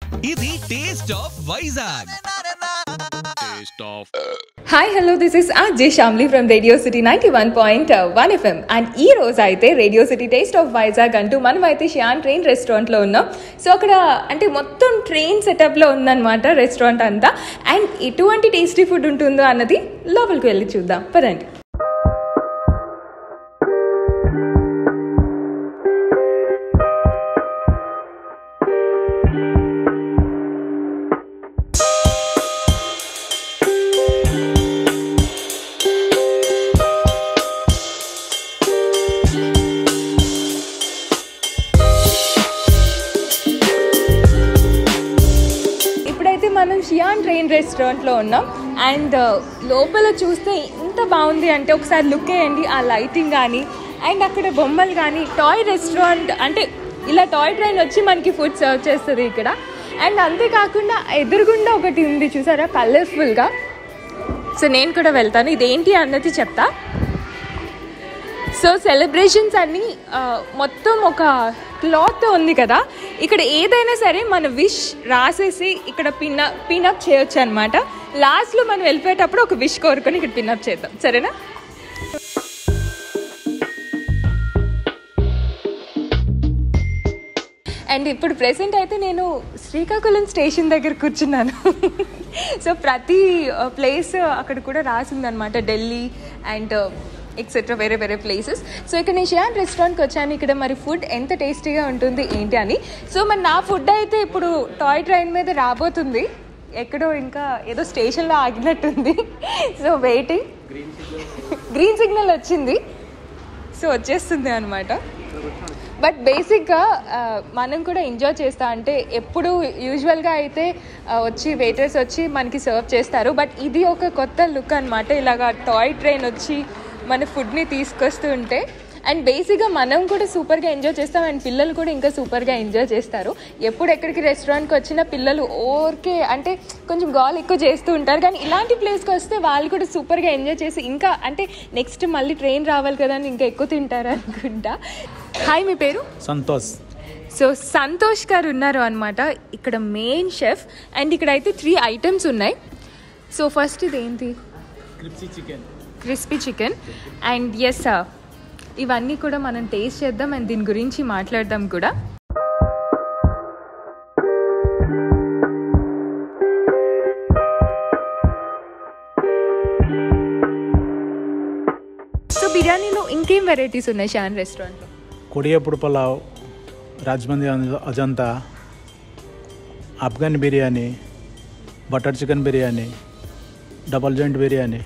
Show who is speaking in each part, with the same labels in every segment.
Speaker 1: ఇది taste of Vizag
Speaker 2: taste of
Speaker 3: hi hello this is Ajay Shamli from radio city ninety one point one FM and ఈ రోజు అయితే radio city taste of Vizag అంటూ మనం అయితే షియాన్ ట్రైన్ రెస్టారెంట్లో ఉన్నాం సో అక్కడ అంటే మొత్తం ట్రైన్ సెటప్లో ఉందన్నమాట రెస్టారెంట్ అంతా అండ్ ఎటువంటి టేస్టీ ఫుడ్ ఉంటుందో అన్నది లోపలికి వెళ్ళి చూద్దాం పదండి ఇప్పుడైతే మనం షియాన్ ట్రైన్ రెస్టారెంట్లో ఉన్నాం అండ్ లోపల చూస్తే ఇంత బాగుంది అంటే ఒకసారి లుక్ వేయండి ఆ లైటింగ్ కానీ అండ్ అక్కడ బొమ్మలు కానీ టాయ్ రెస్టారెంట్ అంటే ఇలా టాయ్ ట్రైన్ వచ్చి మనకి ఫుడ్ సర్వ్ చేస్తుంది ఇక్కడ అండ్ అంతేకాకుండా ఎదురుగుండా ఒకటి ఉంది చూసారా కలర్ఫుల్గా సో నేను కూడా వెళ్తాను ఇదేంటి అన్నది చెప్తా సో సెలబ్రేషన్స్ అన్నీ ఆ, మొత్తం ఒక క్లాత్ ఉంది కదా ఇక్కడ ఏదైనా సరే మన విష్ రాసేసి ఇక్కడ పిన్ పిన్అప్ చేయొచ్చు అనమాట లాస్ట్లో మనం వెళ్ళిపోయేటప్పుడు ఒక విష్ కోరుకొని ఇక్కడ పిన్అప్ చేద్దాం సరేనా అండ్ ఇప్పుడు ప్రెసెంట్ అయితే నేను శ్రీకాకుళం స్టేషన్ దగ్గర కూర్చున్నాను సో ప్రతి ప్లేస్ అక్కడ కూడా రాసిందనమాట ఢిల్లీ అండ్ ఎక్సెట్రా వేరే వేరే ప్లేసెస్ సో ఇక్కడ నేను షియాన్ రెస్టారెంట్కి వచ్చాను ఇక్కడ మరి ఫుడ్ ఎంత టేస్టీగా ఉంటుంది ఏంటి అని సో మరి నా ఫుడ్ అయితే ఇప్పుడు టాయ్ ట్రైన్ మీద రాబోతుంది ఎక్కడో ఇంకా ఏదో స్టేషన్లో ఆగినట్టుంది సో వెయిటింగ్ గ్రీన్ సిగ్నల్ వచ్చింది సో వచ్చేస్తుంది అనమాట బట్ బేసిక్గా ఆ, మనం కూడా ఎంజాయ్ చేస్తా అంటే ఎప్పుడు యూజువల్గా అయితే ఆ, వచ్చి వెయిటర్స్ వచ్చి మనకి సర్వ్ చేస్తారు బట్ ఇది ఒక కొత్త లుక్ అనమాట ఇలాగా టాయ్ ట్రైన్ వచ్చి మన ఫుడ్ని తీసుకొస్తూ ఉంటే అండ్ బేసిక్గా మనం కూడా సూపర్గా ఎంజాయ్ చేస్తాం అండ్ పిల్లలు కూడా ఇంకా సూపర్గా ఎంజాయ్ చేస్తారు ఎప్పుడు ఎక్కడికి రెస్టారెంట్కి వచ్చినా పిల్లలు ఓర్కే అంటే కొంచెం గాల్ ఎక్కువ చేస్తూ ఉంటారు కానీ ఇలాంటి ప్లేస్కి వస్తే వాళ్ళు కూడా సూపర్గా ఎంజాయ్ చేసి ఇంకా అంటే నెక్స్ట్ మళ్ళీ ట్రైన్ రావాలి కదా అని ఇంకా ఎక్కువ తింటారు అనుకుంటా హాయ్ మీ పేరు
Speaker 4: సంతోష్
Speaker 3: సో సంతోష్ గారు ఉన్నారు అనమాట ఇక్కడ మెయిన్ షెఫ్ అండ్ ఇక్కడ అయితే త్రీ ఐటమ్స్ ఉన్నాయి సో ఫస్ట్ ఇది ఏంటి
Speaker 4: crispy chicken
Speaker 3: crispy chicken and yes ఇవన్నీ కూడా మనం టేస్ట్ చేద్దాం అండ్ దీని గురించి మాట్లాడదాం కూడా సో బిర్యానీలో ఇంకేం వెరైటీస్ ఉన్నాయి షాన్ రెస్టారెంట్లో
Speaker 4: కొడియప్పుడు పులావ్ రాజమంది Ajanta Afghan biryani butter chicken biryani double joint biryani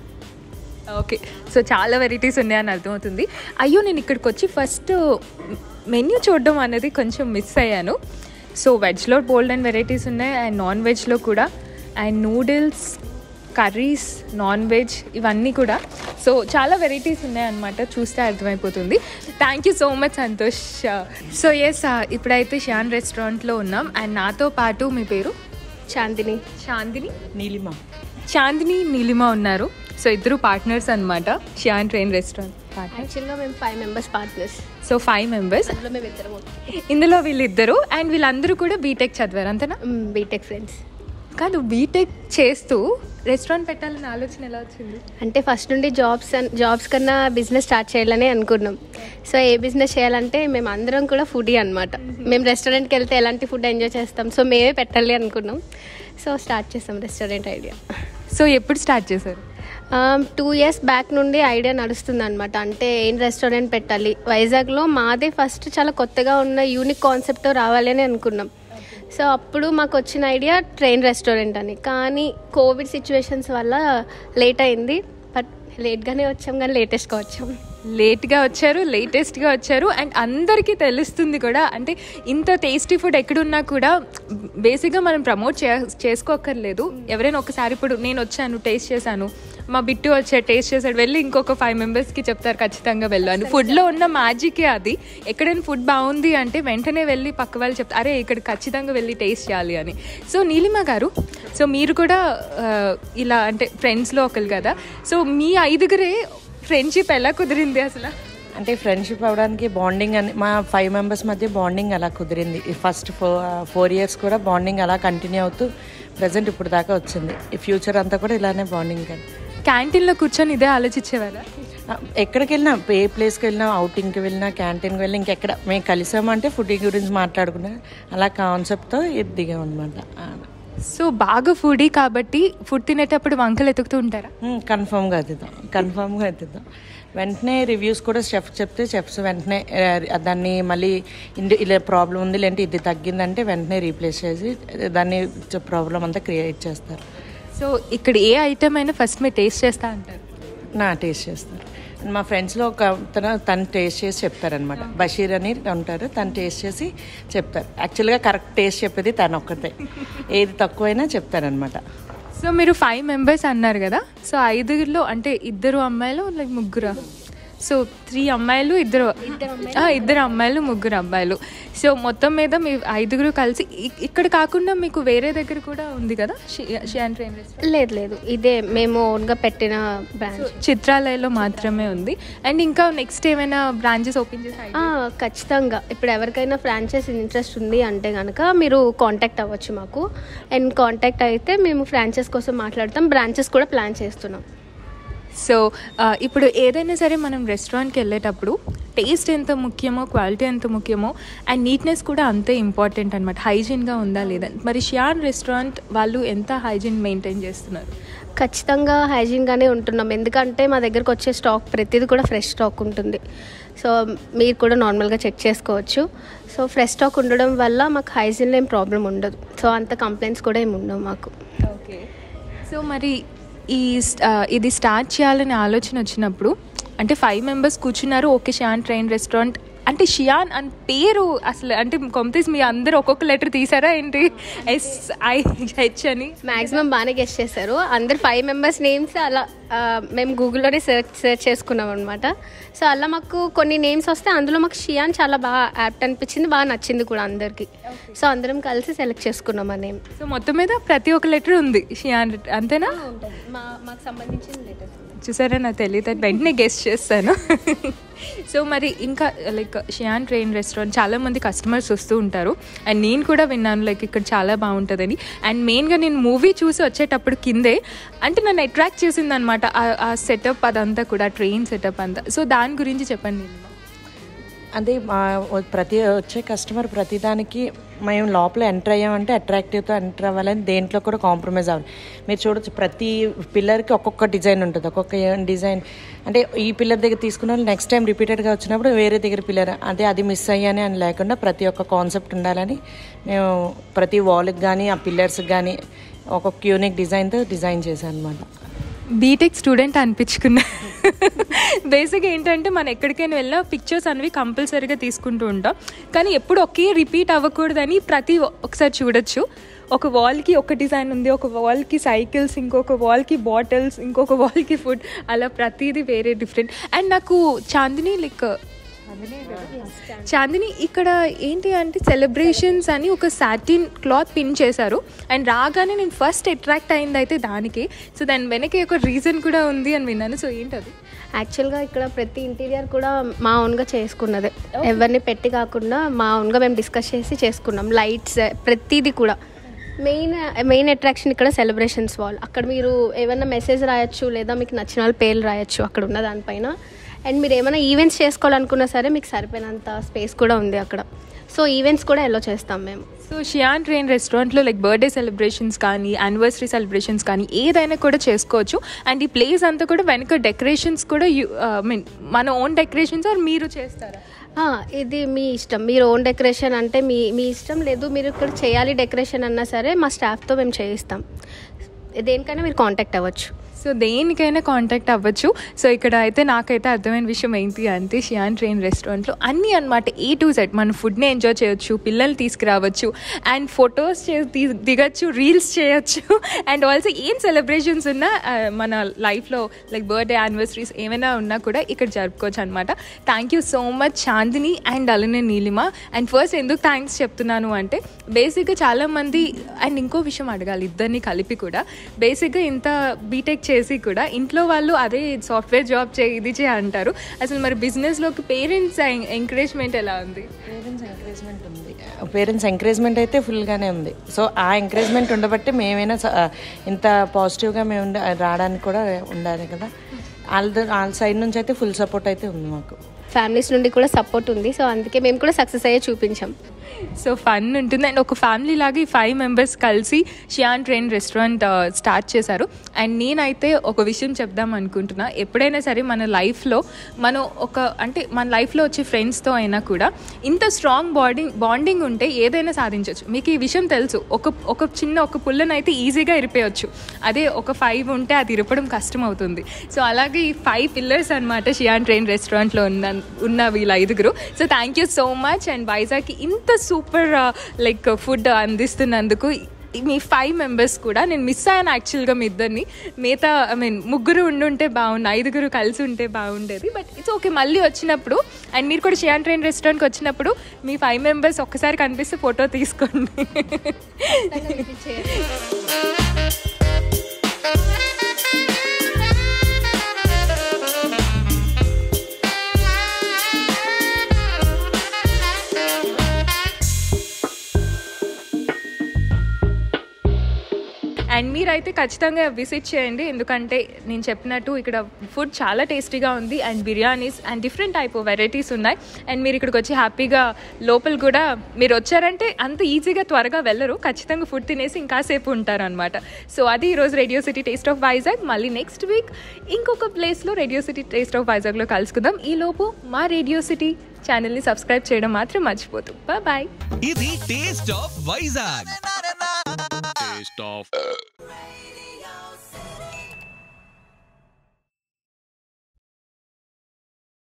Speaker 3: okay so చాలా వెరైటీస్ ఉన్నాయని అర్థమవుతుంది అయ్యో నేను ఇక్కడికి వచ్చి ఫస్ట్ మెన్యూ చూడడం అనేది కొంచెం మిస్ అయ్యాను సో వెజ్లో బోల్డ్ అండ్ వెరైటీస్ ఉన్నాయి అండ్ నాన్ వెజ్లో కూడా and noodles curries non veg ఇవన్నీ కూడా సో చాలా వెరైటీస్ ఉన్నాయన్నమాట చూస్తే అర్థమైపోతుంది thank you so much Santosh so yes ఇప్పుడైతే షాన్ రెస్టారెంట్లో ఉన్నాం అండ్ నాతో పాటు మీ పేరు
Speaker 5: చాందిని
Speaker 3: చాందిని
Speaker 5: నీలిమ
Speaker 3: చాందిని నీలిమ ఉన్నారు సో ఇద్దరు పార్ట్నర్స్ అనమాట షియాన్ ట్రైన్ రెస్టారెంట్ పార్ట్నర్
Speaker 5: యాక్చువల్గా మేము five members partners
Speaker 3: so five members
Speaker 5: అందులో మేము ఇద్దరం
Speaker 3: ఇందులో వీళ్ళిద్దరు అండ్ వీళ్ళందరూ కూడా బీటెక్ చదివారు అంతేనా
Speaker 5: బీటెక్ ఫ్రెండ్స్
Speaker 3: కాదు బీటెక్ చేస్తూ రెస్టారెంట్ పెట్టాలని ఆలోచన ఎలా వచ్చింది
Speaker 5: అంటే ఫస్ట్ నుండి జాబ్స్ అన్- జాబ్స్ కన్నా బిజినెస్ స్టార్ట్ చేయాలని అనుకున్నాం సో ఏ బిజినెస్ చేయాలంటే మేము అందరం కూడా ఫుడీ అనమాట మేము రెస్టారెంట్కి వెళ్తే ఎలాంటి ఫుడ్ ఎంజాయ్ చేస్తాం సో మేమే పెట్టాలి అనుకున్నాం సో స్టార్ట్ చేస్తాం రెస్టారెంట్ ఐడియా
Speaker 3: సో ఎప్పుడు స్టార్ట్ చేశారు
Speaker 5: టూ ఇయర్స్ బ్యాక్ నుండి ఐడియా నడుస్తుంది అనమాట అంటే ఏం రెస్టారెంట్ పెట్టాలి వైజాగ్లో మాదే ఫస్ట్ చాలా కొత్తగా ఉన్న యూనిక్ కాన్సెప్ట్తో రావాలి అని అనుకున్నాం సో అప్పుడు మాకు వచ్చిన ఐడియా ట్రైన్ రెస్టారెంట్ అని కానీ కోవిడ్ సిచ్యువేషన్స్ వల్ల లేట్ అయింది బట్ లేట్గానే వచ్చాం కానీ లేటెస్ట్గా వచ్చాం
Speaker 3: లేట్గా వచ్చారు లేటెస్ట్గా వచ్చారు అండ్ అందరికీ తెలుస్తుంది కూడా అంటే ఇంత టేస్టీ ఫుడ్ ఎక్కడున్నా కూడా బేసిక్గా మనం ప్రమోట్ చే చేసుకోక్కర్లేదు ఎవరైనా ఒకసారి ఇప్పుడు నేను వచ్చాను టేస్ట్ చేశాను మా బిట్టు వచ్చాడు టేస్ట్ చేశాడు వెళ్ళి ఇంకొక ఫైవ్ మెంబర్స్కి చెప్తారు ఖచ్చితంగా వెళ్ళాను ఫుడ్లో ఉన్న మ్యాజికే అది ఎక్కడైనా ఫుడ్ బాగుంది అంటే వెంటనే వెళ్ళి పక్క వాళ్ళు చెప్తారు అరే ఇక్కడ ఖచ్చితంగా వెళ్ళి టేస్ట్ చేయాలి అని సో నీలిమ గారు సో మీరు కూడా ఆ, ఇలా అంటే ఫ్రెండ్స్లో ఒకరు కదా సో మీ ఐదుగురే ఫ్రెండ్షిప్ ఎలా కుదిరింది అసలు
Speaker 6: అంటే ఫ్రెండ్షిప్ అవ్వడానికి బాండింగ్ అని మా ఫైవ్ మెంబర్స్ మధ్య బాండింగ్ అలా కుదిరింది ఈ ఫస్ట్ ఫోర్ ఫోర్ ఇయర్స్ కూడా బాండింగ్ అలా కంటిన్యూ అవుతూ ప్రజెంట్ ఇప్పుడు దాకా వచ్చింది ఈ ఫ్యూచర్ అంతా కూడా ఇలానే బాండింగ్ కానీ
Speaker 3: క్యాంటీన్లో కూర్చొని ఇదే ఆలోచించేవారా
Speaker 6: ఎక్కడికి వెళ్ళినా ఏ ప్లేస్కి వెళ్ళినా అవుటింగ్కి వెళ్ళినా క్యాంటీన్కి వెళ్ళినా ఇంకెక్కడ మేము కలిసామంటే ఫుడ్ గురించి మాట్లాడుకున్నా అలా కాన్సెప్ట్తో ఇది దిగాం అనమాట
Speaker 3: సో బాగా ఫుడీ కాబట్టి ఫుడ్ తినేటప్పుడు వంకలు ఎతుకుతూ ఉంటారా
Speaker 6: కన్ఫామ్గా ఎత్తుదాం కన్ఫామ్గా ఎత్తుదాం వెంటనే రివ్యూస్ కూడా చెఫ్ చెప్తే చెఫ్స్ వెంటనే ఆ, దాన్ని మళ్ళీ ఇండి ఇలా ప్రాబ్లం ఉంది లేదంటే ఇది తగ్గిందంటే వెంటనే రీప్లేస్ చేసి దాన్ని ప్రాబ్లం అంతా క్రియేట్ చేస్తారు
Speaker 3: సో ఇక్కడ ఏ ఐటమ్ అయినా ఫస్ట్ మీరు టేస్ట్ చేస్తా అంటారు
Speaker 6: నా టేస్ట్ చేస్తారు మా ఫ్రెండ్స్లో ఒక అతను తను టేస్ట్ చేసి చెప్తారనమాట బషీర్ అని ఉంటారు తను టేస్ట్ చేసి చెప్తారు యాక్చువల్గా కరెక్ట్ టేస్ట్ చెప్పేది తను ఒక్కతే ఏది తక్కువైనా చెప్తారనమాట
Speaker 3: సో మీరు ఫైవ్ మెంబర్స్ అన్నారు కదా సో ఐదుగురిలో అంటే ఇద్దరు అమ్మాయిలు లైక్ ముగ్గురు సో త్రీ అమ్మాయిలు ఇద్దరు ఆ, ఇద్దరు అమ్మాయిలు ముగ్గురు అబ్బాయిలు సో మొత్తం మీద మీ ఐదుగురు కలిసి ఇ- ఇక్కడ కాకుండా మీకు వేరే దగ్గర కూడా ఉంది కదా షియాన్ ట్రైన్ రెస్టారెంట్
Speaker 5: లేదు లేదు ఇదే మేము ఓన్గా పెట్టిన బ్రాంచ్
Speaker 3: చిత్రాలయలో మాత్రమే ఉంది అండ్ ఇంకా నెక్స్ట్ ఏమైనా బ్రాంచెస్ ఓపెన్ చేసి idea-
Speaker 5: ఆ, ఖచ్చితంగా ఇప్పుడు ఎవరికైనా ఫ్రాంచైజ్ ఇంట్రెస్ట్ ఉంది అంటే కనుక మీరు కాంటాక్ట్ అవ్వచ్చు మాకు అండ్ కాంటాక్ట్ అయితే మేము ఫ్రాంచైజ్ కోసం మాట్లాడతాం బ్రాంచెస్ కూడా ప్లాన్ చేస్తున్నాం
Speaker 3: సో ఆ, ఇప్పుడు ఏదైనా సరే మనం రెస్టారెంట్కి వెళ్ళేటప్పుడు టేస్ట్ ఎంత ముఖ్యమో క్వాలిటీ ఎంత ముఖ్యమో అండ్ నీట్నెస్ కూడా అంతే ఇంపార్టెంట్ అనమాట హైజీన్గా ఉందా లేదా మరి షియాన్ రెస్టారెంట్ వాళ్ళు ఎంత హైజీన్ మెయింటైన్ చేస్తున్నారు
Speaker 5: ఖచ్చితంగా హైజీన్గానే ఉంటున్నాం ఎందుకంటే మా దగ్గరకు వచ్చే స్టాక్ ప్రతిదీ కూడా ఫ్రెష్ స్టాక్ ఉంటుంది సో మీరు కూడా నార్మల్గా చెక్ చేసుకోవచ్చు సో ఫ్రెష్ స్టాక్ ఉండడం వల్ల మాకు హైజీన్లో ఏం ప్రాబ్లం ఉండదు సో అంత కంప్లైంట్స్ కూడా ఏమి ఉండవు మాకు
Speaker 3: ఓకే సో మరి ఈ స్- ఆ, ఇది స్టార్ట్ చేయాలనే ఆలోచన వచ్చినప్పుడు అంటే ఫైవ్ మెంబర్స్ కూర్చున్నారు ఓకే షియాన్ ట్రైన్ రెస్టారెంట్ అంటే షియాన్ అని పేరు అసలు అంటే కొంతీస్ మీ అందరు ఒక్కొక్క లెటర్ తీసారా ఏంటి ఎస్ ఐ హెచ్ అని
Speaker 5: మ్యాక్సిమం బాగానే గెస్ట్ చేశారు అందరు ఫైవ్ మెంబర్స్ నేమ్స్ అలా ఆ, మేము గూగుల్లోనే సెర్చ్ సెర్చ్ చేసుకున్నాం అనమాట సో అలా మాకు కొన్ని నేమ్స్ వస్తే అందులో మాకు షియాన్ చాలా బాగా యాప్ట్ అనిపించింది బాగా నచ్చింది కూడా అందరికి సో అందరం కలిసి సెలెక్ట్ చేసుకున్నాం ఆ నేమ్
Speaker 3: సో మొత్తం మీద ప్రతి ఒక్క లెటర్ ఉంది షియాన్ అంతేనా
Speaker 5: ఉంటుంది మా మాకు సంబంధించిన లెటర్స్
Speaker 3: చూసారా నాకు తెలియదు అది వెంటనే గెస్ట్ చేస్తాను సో మరి ఇంకా లైక్ షియాన్ ట్రైన్ రెస్టారెంట్ చాలా మంది కస్టమర్స్ వస్తూ ఉంటారు అండ్ నేను కూడా విన్నాను లైక్ ఇక్కడ చాలా బాగుంటుందని అండ్ మెయిన్గా నేను మూవీ చూసి వచ్చేటప్పుడు కిందే అంటే నన్ను అట్రాక్ట్ చేసింది అనమాట ఆ సెటప్ అదంతా కూడా ట్రైన్ సెటప్ అంతా సో దాని గురించి చెప్పండి నీలిమ.
Speaker 6: అదే మా ప్రతి వచ్చే కస్టమర్ ప్రతిదానికి మేము లోపల ఎంటర్ అయ్యామంటే అట్రాక్టివ్తో ఎంటర్ అవ్వాలని దేంట్లో కూడా కాంప్రమైజ్ అవ్వాలి మీరు చూడొచ్చు ప్రతి పిల్లర్కి ఒక్కొక్క డిజైన్ ఉంటుంది ఒక్కొక్క డిజైన్ అంటే ఈ పిల్లర్ దగ్గర తీసుకున్న వాళ్ళు నెక్స్ట్ టైం రిపీటెడ్గా వచ్చినప్పుడు వేరే దగ్గర పిల్లర్ అదే అది మిస్ అయ్యాని అని లేకుండా ప్రతి ఒక్క కాన్సెప్ట్ ఉండాలని మేము ప్రతి వాల్కి కానీ ఆ పిల్లర్స్కి కానీ ఒక్కొక్క యూనిక్ డిజైన్తో డిజైన్ చేశాను అనమాట
Speaker 3: బీటెక్ స్టూడెంట్ అనిపించుకున్నా బేసిక్గా ఏంటంటే మనం ఎక్కడికైనా వెళ్ళినా పిక్చర్స్ అనేవి కంపల్సరీగా తీసుకుంటూ ఉంటాం కానీ ఎప్పుడు ఒకే రిపీట్ అవ్వకూడదని ప్రతి ఒకసారి చూడొచ్చు ఒక వాల్కి ఒక డిజైన్ ఉంది ఒక వాల్కి సైకిల్స్ ఇంకొక వాల్కి బాటిల్స్ ఇంకొక వాల్కి ఫుడ్ అలా ప్రతిదీ వేరే డిఫరెంట్ అండ్ నాకు చాందిని లైక్ చాందిని ఇక్కడ ఏంటి అంటే సెలబ్రేషన్స్ అని ఒక సాటిన్ క్లాత్ పిన్ చేశారు అండ్ రాగానే నేను ఫస్ట్ అట్రాక్ట్ అయింది అయితే దానికి సో దాని వెనక ఒక రీజన్ కూడా ఉంది అని విన్నాను సో ఏంటది
Speaker 5: యాక్చువల్గా ఇక్కడ ప్రతి ఇంటీరియర్ కూడా మా ఓన్గా చేసుకున్నదే ఎవరిని పెట్టి కాకుండా మా ఓన్గా మేము డిస్కస్ చేసి చేసుకున్నాం లైట్స్ ప్రతిదీ కూడా మెయిన్ మెయిన్ అట్రాక్షన్ ఇక్కడ సెలబ్రేషన్స్ వాల్ అక్కడ మీరు ఏమైనా మెసేజ్ రాయొచ్చు లేదా మీకు నచ్చిన వాళ్ళ పేర్లు రాయొచ్చు అక్కడ ఉన్న దానిపైన అండ్ మీరు ఏమైనా ఈవెంట్స్ చేసుకోవాలనుకున్నా సరే మీకు సరిపోయినంత స్పేస్ కూడా ఉంది అక్కడ సో ఈవెంట్స్ కూడా ఎల్లో చేస్తాం మేము
Speaker 3: సో షియాన్ ట్రైన్ రెస్టారెంట్లో లైక్ బర్త్డే సెలబ్రేషన్స్ కానీ యానివర్సరీ సెలబ్రేషన్స్ కానీ ఏదైనా కూడా చేసుకోవచ్చు అండ్ ఈ ప్లేస్ అంతా కూడా వెనక డెకరేషన్స్ కూడా ఐ మీన్ మన ఓన్ డెకరేషన్స్ ఆర్ మీరు చేస్తారా
Speaker 5: ఆ, ఇది మీ ఇష్టం మీరు ఓన్ డెకరేషన్ అంటే మీ మీ ఇష్టం లేదు మీరు ఇక్కడ చేయాలి డెకరేషన్ అన్నా సరే మా స్టాఫ్తో మేము చేయిస్తాం దేనికైనా మీరు కాంటాక్ట్ అవ్వచ్చు
Speaker 3: సో దేనికైనా కాంటాక్ట్ అవ్వచ్చు సో ఇక్కడ అయితే నాకైతే అర్థమైన విషయం ఏంటి అంటే షియాన్ ట్రైన్ రెస్టారెంట్లో అన్నీ అనమాట ఏ టు సెట్ మన ఫుడ్ని ఎంజాయ్ చేయొచ్చు పిల్లలు తీసుకురావచ్చు అండ్ ఫొటోస్ దిగచ్చు రీల్స్ చేయొచ్చు అండ్ ఆల్సో ఏం సెలబ్రేషన్స్ ఉన్నా ఆ, మన లైఫ్లో లైక్ బర్త్డే యానివర్సరీస్ ఏమైనా ఉన్నా కూడా ఇక్కడ జరుపుకోవచ్చు అనమాట thank you so much Chandini and అలానే నీలిమ అండ్ ఫస్ట్ ఎందుకు థ్యాంక్స్ చెప్తున్నాను అంటే బేసిక్గా చాలామంది అండ్ ఇంకో విషయం అడగాలి ఇద్దరిని కలిపి కూడా బేసిక్గా ఇంత బీటెక్ చేసి కూడా ఇంట్లో వాళ్ళు అదే సాఫ్ట్వేర్ జాబ్ చేయి ఇది చేయి అంటారు అసలు మరి బిజినెస్లోకి పేరెంట్స్ ఎంకరేజ్మెంట్ ఎలా ఉంది
Speaker 6: పేరెంట్స్ ఎంకరేజ్మెంట్ ఉంది పేరెంట్స్ ఎంకరేజ్మెంట్ అయితే ఫుల్గానే ఉంది సో ఆ ఎంకరేజ్మెంట్ ఉండబట్టి మేమైనా స- ఇంత పాజిటివ్గా మేము ఉండ- రావడానికి కూడా ఉండాలి కదా వాళ్ళ వాళ్ళ సైడ్ నుంచి అయితే ఫుల్ సపోర్ట్ అయితే ఉంది మాకు
Speaker 5: ఫ్యామిలీస్ నుండి కూడా సపోర్ట్ ఉంది సో అందుకే మేము కూడా సక్సెస్ అయ్యే చూపించాం
Speaker 3: సో ఫన్ ఉంటుంది అండ్ ఒక ఫ్యామిలీ లాగా ఈ ఫైవ్ మెంబర్స్ కలిసి షియాన్ ట్రైన్ రెస్టారెంట్ స్టార్ట్ చేశారు అండ్ నేనైతే ఒక విషయం చెప్దాం అనుకుంటున్నా ఎప్పుడైనా సరే మన లైఫ్లో మనం ఒక అంటే మన లైఫ్లో వచ్చే ఫ్రెండ్స్తో అయినా కూడా ఇంత స్ట్రాంగ్ బాండింగ్ బాండింగ్ ఉంటే ఏదైనా సాధించవచ్చు మీకు ఈ విషయం తెలుసు ఒక ఒక చిన్న ఒక పుల్లనైతే ఈజీగా ఇరిపేయచ్చు అదే ఒక ఫైవ్ ఉంటే అది ఇరపడం కష్టం అవుతుంది సో అలాగే ఈ ఫైవ్ పిల్లర్స్ అనమాట షియాన్ ట్రైన్ రెస్టారెంట్లో ఉన్న ఉన్న వీళ్ళ ఐదుగురు so thank you so much and వైజాగ్కి ఇంత సూపర్ లైక్ ఫుడ్ అందిస్తున్నందుకు ఈ- మీ ఫైవ్ మెంబర్స్ కూడా నేను మిస్ అయ్యాను యాక్చువల్గా మీ ఇద్దరిని మిగతా ఐ మీన్ ముగ్గురు ఉండుంటే బాగుండు ఐదుగురు కలిసి ఉంటే బాగుండేది బట్ ఇట్స్ ఓకే మళ్ళీ వచ్చినప్పుడు అండ్ మీరు కూడా షియాన్ ట్రైన్ రెస్టారెంట్కి వచ్చినప్పుడు మీ ఫైవ్ మెంబర్స్ ఒక్కసారి కనిపిస్తే ఫోటో తీసుకోండి అండ్ మీరైతే ఖచ్చితంగా విజిట్ చేయండి ఎందుకంటే నేను చెప్పినట్టు ఇక్కడ ఫుడ్ చాలా టేస్టీగా ఉంది and biryanis and different type of varieties ఉన్నాయి అండ్ మీరు ఇక్కడికి వచ్చి హ్యాపీగా లోపల కూడా మీరు వచ్చారంటే అంత ఈజీగా త్వరగా వెళ్ళరు ఖచ్చితంగా ఫుడ్ తినేసి ఇంకాసేపు ఉంటారనమాట సో అది ఈరోజు Radio city taste of Vizag మళ్ళీ నెక్స్ట్ వీక్ ఇంకొక ప్లేస్లో రేడియో సిటీ టేస్ట్ ఆఫ్ వైజాగ్లో కలుసుకుందాం ఈ లోపు మా రేడియో సిటీ ఛానల్ని సబ్స్క్రైబ్ చేయడం మాత్రం మర్చిపోతూ బాయ్
Speaker 1: ఇది taste of Vizag
Speaker 2: Taste of